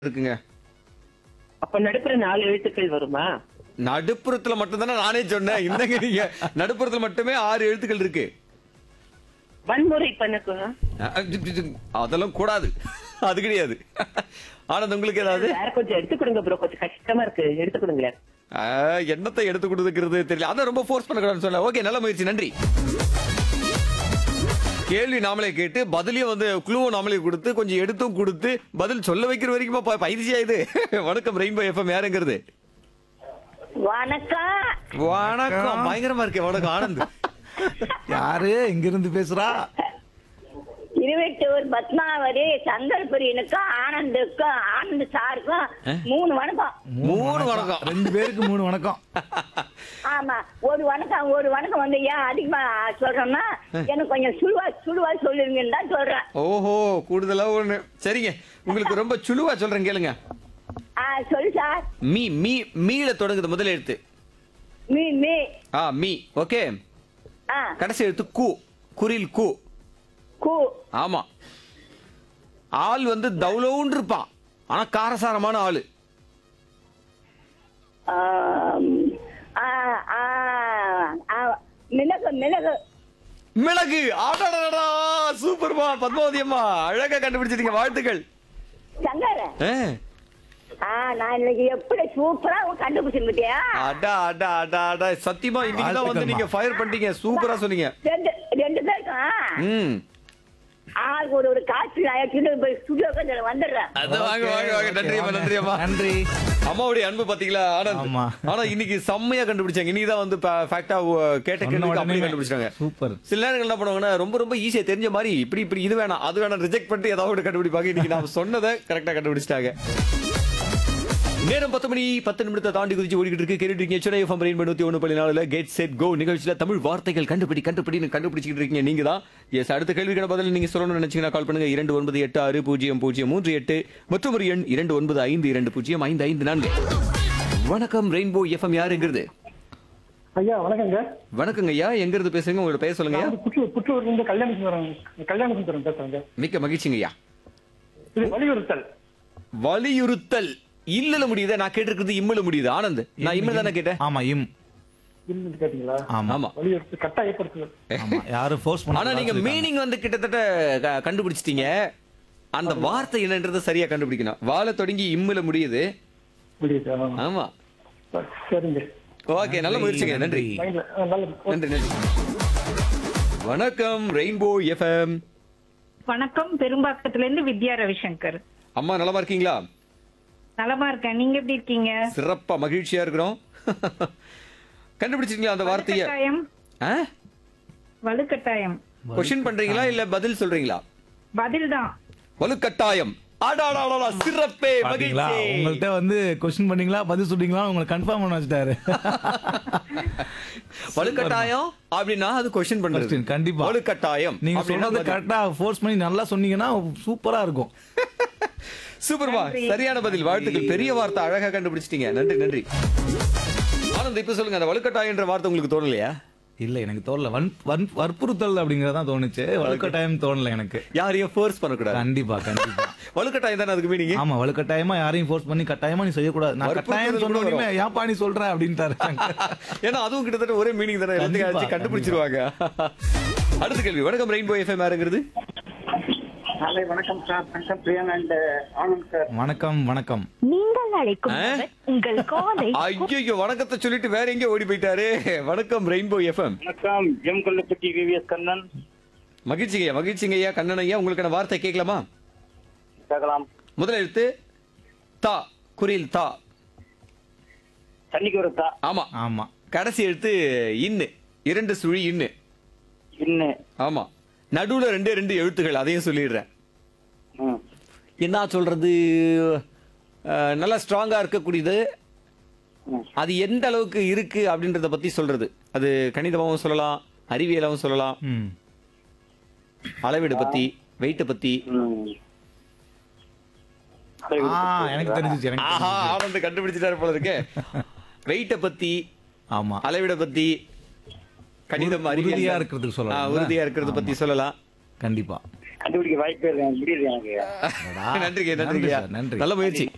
இருக்குங்க அப்ப நடுப்புற நாலு எழுத்துக்கள் வருமா நடுப்புறத்துல மட்டும்தானே நானே சொன்னேன் என்னங்க நீங்க நடுப்புறத்துல மட்டுமே ஆறு எழுத்துக்கள் இருக்கு வன்முறை பண்ணக்குங்க அஹ், ஜி- ஜி- ஜி- அதெல்லாம் கூடாது அது கிடையாது ஆனந்த் உங்களுக்கு ஏதாவது வேற கொஞ்சம் எடுத்து கொடுங்க ப்ரோ கொஞ்சம் கஷ்டமா இருக்கு எடுத்து கொடுங்களேன் அஹ், என்னத்தை எடுத்து கொடுக்குறது தெரியல அதான் ரொம்ப ஃபோர்ஸ் பண்ணக்கூடாதுன்னு சொன்னேன் ஓகே நல்ல முயற்சி நன்றி கேள்வி நாமளே கேட்டு பதிலையும் வந்து குழுவும் நாமளே கொடுத்து கொஞ்சம் எடுத்தும் கொடுத்து பதில் சொல்ல வைக்கிற வரைக்கும் ப- பயிற்சி ஆயுது வணக்கம் ரெயின்போ எஃப்எம் யாருங்கிறது வணக்கம் வணக்கம் பயங்கரமா இருக்கே வணக்கம் ஆனந்த் யாரு எங்க இருந்து பேசுறா இருபத்தூர் பத்மாவதி சங்கல்புரியனுக்கும் ஆனந்துக்கும் ஆனந்த் சாருக்கும் மூணு வணக்கம் மூணு வணக்கம் ரெண்டு பேருக்கு மூணு வணக்கம் ஆமா ஒரு வணக்கம் ஒரு வணக்கம் வந்து ஏன் அதிகமா சொல்றேன்னா எனக்கு கொஞ்சம் சுழுவா சுழுவா சொல்லிருங்கன்னு தான் சொல்றேன் ஓஹோ கூடுதலா ஒண்ணு சரிங்க உங்களுக்கு ரொம்ப சுழுவா சொல்றேன் கேளுங்க ஆ சொல்லு சார் மீ மீ மீல தொடங்குது முதல் எழுத்து மீ மீ ஆ மீ ஓகே ஆ கடைசி எழுத்து கு குரில் கு கூ ஆமா ஆள் வந்து தௌலவுன்னு இருப்பான் ஆனா காரசாரமான ஆளு ஆம், ஆ, ஆ, ஆ, மிளகு மிளகு மிளகு ஆடாடா சூப்பர்மா பத்மாவதி அம்மா அழகா கண்டுபிடிச்சிட்டீங்க வாழ்த்துக்கள் சங்கர ஆ, ஆ நான் இன்னைக்கு எப்படி சூப்பரா கண்டுபிடிச்சிருந்தியா அடா அடா அடா அடா சத்தியமா இன்னைக்கு தான் வந்து நீங்க ஃபயர் பண்ணிட்டீங்க சூப்பரா சொன்னீங்க ரெண்டு ரெண்டு பேருக்கும் ம் ஆளுக்கு ஒரு ஒரு காசு ஆயிடுச்சு போய் ஸ்டுடியோ வந்துடுறேன் அது வாங்க வாங்க வாங்க நன்றி அம்மா நன்றி அம்மா நன்றி அம்மாவுடைய அன்பு பாத்தீங்களா ஆனந்த் ஆமா. ஆனா இன்னைக்கு செம்மையா கண்டுபிடிச்சாங்க இன்னைக்கு தான் வந்து ஃபேக்டா கேட்ட சொன்ன கேள்விக்கு உடனே அப்படியே கண்டுபிடிச்சாங்க சூப்பர் சில நேரங்கள் என்ன பண்ணுவாங்கன்னா ரொம்ப ரொம்ப ஈஸியா தெரிஞ்ச மாதிரி இப்படி இப்படி இது வேணாம் அது வேணாம் ரிஜெக்ட் பண்ணிட்டு ஏதாவது ஒன்று கண்டுபிடிப்பாங்க இன்னைக்கு நான் சொன்னதை கரெக்டா கண்டுபிடிச்சிட்டாங்க நேரம் பத்து மணி பத்து நிமிடத்தை தாண்டி குதிச்சு ஓடிக்கிட்டு இருக்கு கேட்டுட்டு இருக்கீங்க சென்னை எஃப்எம் ரெயின் நூத்தி ஒன்று புள்ளி நாலுல கேட் செட் கோ நிகழ்ச்சியில தமிழ் வார்த்தைகள் கண்டுபிடி கண்டுபிடின்னு கண்டுபிடிச்சிட்டு இருக்கீங்க நீங்க தான் எஸ் அடுத்த கேள்விக்கான பதில் நீங்க சொல்லணும்னு நினைச்சீங்கன்னா கால் பண்ணுங்க இரண்டு ஒன்பது எட்டு ஆறு பூஜ்ஜியம் பூஜ்ஜியம் மூன்று எட்டு மற்றும் ஒரு எண் இரண்டு ஒன்பது ஐந்து இரண்டு பூஜ்ஜியம் ஐந்து ஐந்து நான்கு வணக்கம் ரெயின்போ எஃப்எம் யாருங்கிறது ஐயா வணக்கங்க வணக்கங்க ஐயா எங்க இருந்து பேசுறீங்க உங்களோட பெயர் சொல்லுங்க ஐயா நான் புத்தூர் புத்தூர்ல இருந்து கல்யாண சுந்தரம் கல்யாண சுந்தரம் பேசுறேங்க மிக்க மகிழ்ச்சிங்க ஐயா இது வலியுறுத்தல் வலியுறுத்தல் இல்லல முடியுதா நான் கேட்டிருக்கிறது இம்முல முடியுது ஆனந்த் நான் இம்முல தானே கேட்டேன் ஆமா இம் இல்லைன்னு கேட்டீங்களா ஆமா ஆமா வலியுறுத்தல் கட்டாயப்படுத்துதல் ஆமா யாரும் ஃபோர்ஸ் பண்ண ஆனா நீங்க மீனிங் வந்து கிட்டத்தட்ட க- கண்டுபிடிச்சிட்டீங்க அந்த வார்த்தை என்னன்றது சரியா கண்டுபிடிக்கணும் வாழ தொடங்கி இம்முல முடியுது முடியுது ஆமா. ஆமா சரிங்க ஓகே நல்ல முயற்சிங்க நன்றி லைன்ல ஆ, நல்லது நன்றி நன்றி வணக்கம் ரெயின்போ எஃப்எம் வணக்கம் பெரும்பாக்கத்துல இருந்து வித்யா ரவிசங்கர் அம்மா நலமா இருக்கீங்களா நலமா இருக்கேன் நீங்க எப்படி இருக்கீங்க சிறப்பா மகிழ்ச்சியா இருக்கிறோம் கண்டுபிடிச்சிட்டீங்களா அந்த வார்த்தைய வலுக்கட்டாயம் வலுக்கட்டாயம் கொஸ்டின் பண்றீங்களா இல்ல பதில் சொல்றீங்களா பதில் தான் வலுக்கட்டாயம் அடாடாடா சிறப்பே பாத்தீங்களா மகிழ்ச்சி உங்கள்ட்ட வந்து கொஸ்டின் பண்ணீங்களா பதில் சொல்றீங்களா உங்களை கன்ஃபார்ம் பண்ண வச்சுட்டாரு வலுக்கட்டாயம் அப்படின்னா அது கொஸ்டின் பண்றது Question, கண்டிப்பா. வலுக்கட்டாயம் நீங்க அப்படின்னா சொன்னது பதில். கரெக்டா ஃபோர்ஸ் பண்ணி நல்லா சொன்னீங்கன்னா சூப்பரா இருக்கும் சூப்பர்மா சரியான பதில் வாழ்த்துக்கள் பெரிய வார்த்தை அழகா கண்டுபிடிச்சிட்டீங்க நன்றி நன்றி ஆனந்த் இப்ப சொல்லுங்க அந்த வலுக்கட்டாயன்ற வார்த்தை உங்களுக்கு தோணலையா இல்ல எனக்கு தோணல வன் வன் வற்புறுத்தல் அப்படிங்கறதான் தோணுச்சு வலுக்கட்டாயம் தோணல எனக்கு யாரையும் ஃபோர்ஸ் பண்ணக்கூடாது கண்டிப்பா கண்டிப்பா வலுக்கட்டாயம் தானே அதுக்கு மீனிங் ஆமா வலுக்கட்டாயமா யாரையும் ஃபோர்ஸ் பண்ணி கட்டாயமா நீ செய்யக்கூடாது நான் வற்புறுத்தல் கட்டாயம் சொன்ன கூட உடனே ஏன்பா நீ சொல்ற அப்படின்ட்டாரு ஏன்னா அதுவும் கிட்டத்தட்ட ஒரே மீனிங் தானே கண்டிப்பா, எல்லாத்தையும் கண்டுபிடிச்சிருவாங்க அடுத்த கேள்வி வணக்கம் ரெயின்போ எஃப்எம் யாருங்கிறது ஹலோ வணக்கம் சார் வணக்கம் பிரியன் அண்ட் ஆனந்த் சார் வணக்கம் வணக்கம் நீங்கள் அழைக்கும் ஆ? நபர் உங்கள் காலை ஐயோ வணக்கத்தை சொல்லிட்டு வேற எங்க ஓடி போயிட்டாரு வணக்கம் ரெயின்போ எஃப்எம் வணக்கம் எம் கொல்லப்பட்டி விவிஎஸ் கண்ணன் மகிழ்ச்சிங்கய்யா மகிழ்ச்சிங்கய்யா கண்ணன் ஐயா உங்களுக்கான வார்த்தை கேட்கலாமா கேட்கலாம் முதல் எழுத்து தா குறில் தா தண்ணிக்கு ஒரு தா ஆமா ஆமா கடைசி எழுத்து இன்னு இரண்டு சுழி இன்னு இன்னும் ஆமா நடுவுல ரெண்டே ரெண்டு எழுத்துகள் அதையும் சொல்லிடுறேன் ம் என்ன சொல்றது அஹ், நல்லா ஸ்ட்ராங்கா இருக்கக்கூடியது ம். அது எந்த அளவுக்கு இருக்கு அப்படின்றத பத்தி சொல்றது அது கணிதமாவும் சொல்லலாம் அறிவியலாவும் சொல்லலாம் ம் அளவீடு பத்தி வெயிட்ட பத்தி ம் ஆ எனக்கு தெரிஞ்சிச்சு எனக்கு ஆஹா தெரிஞ்சிச்சு. ஆனந்த் கண்டுபிடிச்சிட்டாரு போல இருக்கே வெயிட்ட பத்தி ஆமா அளவிட பத்தி கணிதம் அறிவியல் உறுதியா இருக்கிறதுக்கு ஆ, சொல்லலாம் உறுதியா இருக்கிறத பத்தி சொல்லலாம் கண்டிப்பா கண்டுபிடிக்க வாய்ப்பே இல்லை முடியல எனக்கு நன்றிங்க நன்றி நன்றிங்க சார், நன்றி. நல்ல முயற்சி